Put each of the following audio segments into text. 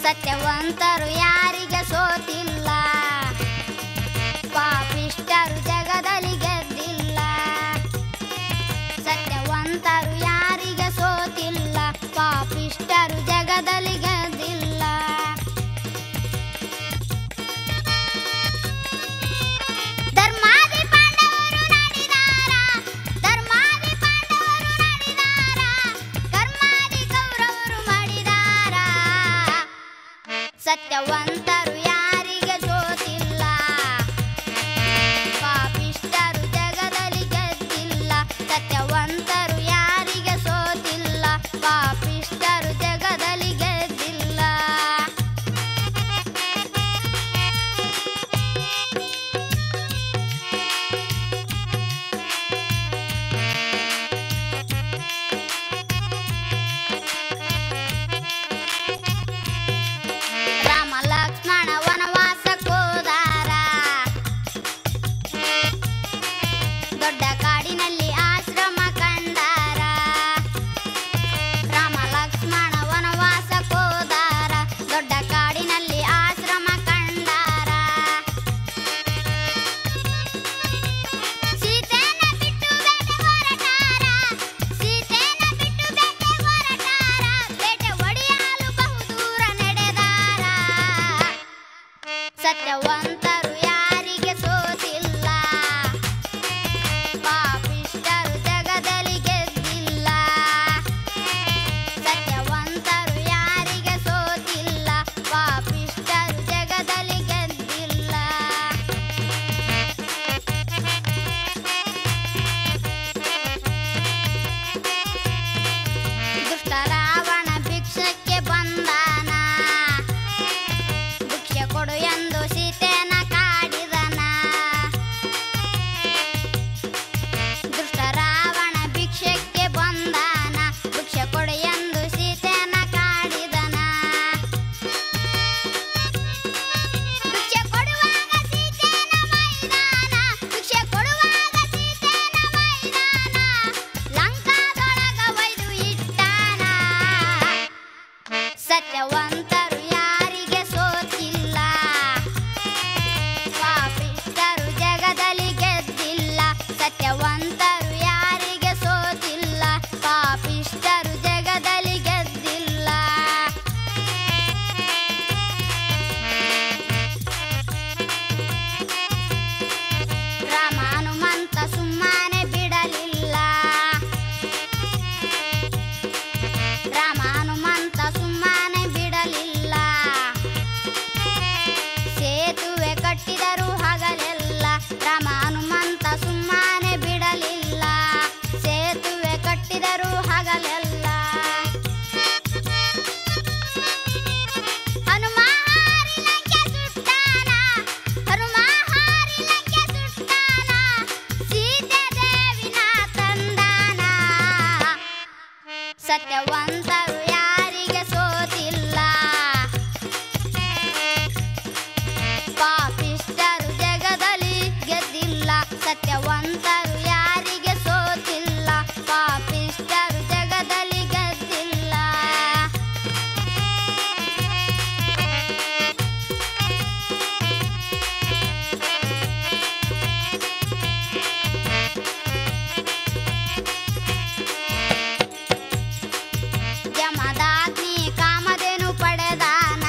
ಸತ್ಯವಂತರು ಯಾರಿಗೆ ಸೋತಿಲ್ಲ ಪಾಪಿಷ್ಟರು ಜಗದಲ್ಲಿ ಗೆದ್ದಿಲ್ಲ ಸತ್ಯವಂತರು ಯಾರಿಗೆ ಸೋತಿಲ್ಲ ಪಾಪಿಷ್ಟರು ಜಗದಲ್ಲಿ ಗೆದ್ದಿಲ್ಲ ಧರ್ಮಾದಿ ಪಾಂಡವರು ನಡೆದಾರ ಧರ್ಮಾದಿ ಪಾಂಡವರು ನಡೆದಾರ ಕರ್ಮಾದಿ ಕೌರವರು ಮಾಡಿದಾರ ಸತ್ಯವಂತರು ಯಾರಿಗೆ ಸೋತಿಲ್ಲ ಪಾಪಿಷ್ಟರು ಜಗದಲ್ಲಿ ಗೆದ್ದಿಲ್ಲ ಸತ್ಯವಂತರು ಯಾರಿಗೆ ಸೋತಿಲ್ಲ ಪಾಪಿಷ್ಟರು ಜಗದಲ್ಲಿ ಗೆದ್ದಿಲ್ಲ ರಾಮ ಲಕ್ಷ್ಮಣ ವನವಾಸಕ್ಕೋದಾರ ದೊಡ್ಡ ಕಾಡಿನಲ್ಲಿ ಆಶ್ರಮ ಕಂಡಾರ ರಾಮ ಲಕ್ಷ್ಮಣ ವನವಾಸಕ್ಕೋದಾರ ದೊಡ್ಡ ಕಾಡಿನಲ್ಲಿ ಆಶ್ರಮ ಕಂಡಾರ ಸೀತೆನ ಬಿಟ್ಟು ಬೇಟೆ ಹೊರಟಾರ ಸೀತೆನ ಬಿಟ್ಟು ಬೇಟೆ ಹೊರಟಾರ ಬೇಟೆ ಒಡೆಯಲು ಬಹುದೂರ ನಡೆದಾರ ಸತ್ಯವಂತರು ಯಾರಿಗೆ ಸೋತಿಲ್ಲ ಪಾಪಿಷ್ಟರು ಜಗದಲ್ಲಿ ಗೆದ್ದಿಲ್ಲ ಸತ್ಯವಂತರು ಯಾರಿಗೆ ಸೋತಿಲ್ಲ ಪಾಪಿಷ್ಟರು ಜಗದಲ್ಲಿ ಗೆದ್ದಿಲ್ಲ ದುಷ್ಟ ರಾವಣ ಭಿಕ್ಷಕ್ಕೆ ಬಂದಾನ ಭಿಕ್ಷೆ ಕೊಡು ಎಂದು ಸೀತೆನ ಕಾಡಿದನ ದುಷ್ಟ ರಾವಣ ಭಿಕ್ಷಕ್ಕೆ ಬಂದಾನ ಭಿಕ್ಷೆ ಕೊಡು ಎಂದು ಸೀತೆನ ಕಾಡಿದನ ಭಿಕ್ಷೆ ಕೊಡುವಾಗ ಸೀತೆನ ಮೈದಾನ ಭಿಕ್ಷೆ ಕೊಡುವಾಗ ಸೀತೆನ ಮೈದಾನ ಲಂಕಾದೊಳಗ ಒಯ್ದು ಇಟ್ಟಾನ ಸತ್ಯವಂತರು ಯಾರಿಗೆ ಸೋತಿಲ್ಲ ಪಾಪಿಷ್ಟರು ಜಗದಲ್ಲಿ ಗೆದ್ದಿಲ್ಲ ಸತ್ಯವಂತರು ಯಾರಿಗೆ ಸೋತಿಲ್ಲ ಪಾಪಿಷ್ಟರು ಜಗದಲ್ಲಿ ಗೆದ್ದಿಲ್ಲ ರಾಮ ಹನುಮಂತ ಸುಮ್ಮನೆ ಬಿಡಲಿಲ್ಲ ರಾಮ ಹನುಮಂತ ಸುಮ್ಮನೆ ಬಿಡಲಿಲ್ಲ ಸೇತುವೆ ಕಟ್ಟಿದರು ಹಗಲೆಲ್ಲ ರಾಮ ಹನುಮಂತ ಸುಮ್ಮನೆ ಬಿಡಲಿಲ್ಲ ಸೇತುವೆ ಕಟ್ಟಿದರು ಹಗಲೆಲ್ಲ ಹನುಮ ಹಾರಿ ಲಂಕೆ ಸುಟ್ಟಾನ ಹನುಮ ಹಾರಿ ಲಂಕೆ ಸುಟ್ಟಾನ ಸೀತೆ ದೇವಿನ ತಂದಾನ ಸತ್ಯವಂತರು ಯಾರಿಗೆ ಸೋತಿಲ್ಲ ಪಾಪಿಷ್ಟರು ಜಗದಲ್ಲಿ ಗೆದ್ದಿಲ್ಲ ಸತ್ಯವಂತರು ಯಾರಿಗೆ ಸೋತಿಲ್ಲ ಪಾಪಿಷ್ಟರು ಜಗದಲ್ಲಿ ಗೆದ್ದಿಲ್ಲ ಜಮದಾಗ್ನಿ ಕಾಮಧೇನು ಪಡೆದಾನ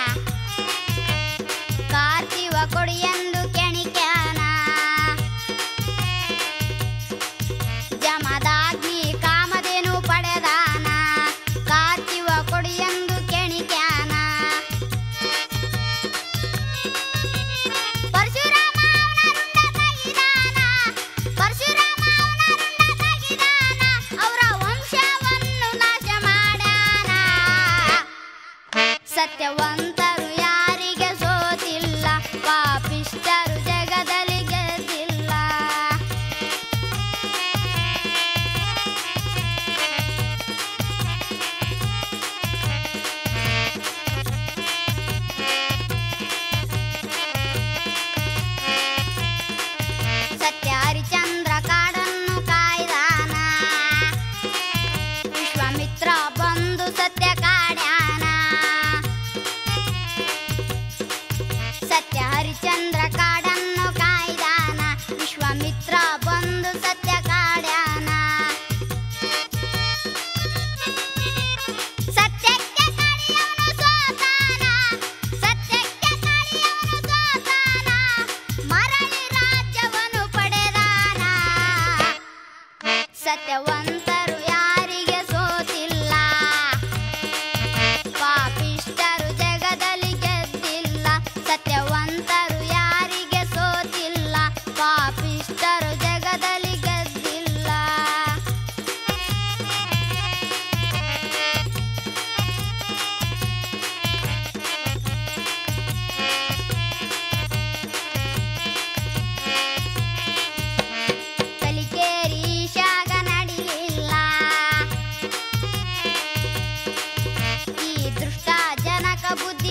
ಕಾರ್ತಿವ ಕೊಡಿಯೆಂದು ಕೆಣಿಕ್ಯಾನ ಜಮದಾಗ್ನಿ ಕಾಮಧೇನು ಪಡೆದಾನ ಕಾರ್ತಿವ ಕೊಡಿಯೆಂದು ಕೆಣಿಕ್ಯಾನ ಪರಶುರಾಮ ಅವನ ರುಂಡ ತೆಗಿದಾನ ಪರಶುರಾಮ ಅವನ ರುಂಡ ತೆಗಿದಾನ ಅವರ ವಂಶವನ್ನು ನಾಶ ಮಾಡ್ಯಾನ ಸತ್ಯವಂತರು ಯಾರಿಗೆ ಸೋತಿಲ್ಲ ಪಾಪಿಷ್ಟರು ಜಗದಲ್ಲಿ ಗೆದ್ದಿಲ್ಲ ಸತ್ಯ ಹರಿಚಂದ್ರ ಕಾಡನ್ನು ಕಾಯ್ದಾನ ವಿಶ್ವಾಮಿತ್ರ ಬಂದು ಸತ್ಯ ಕಾಡ್ಯಾನ ಬುದ್ಧಿ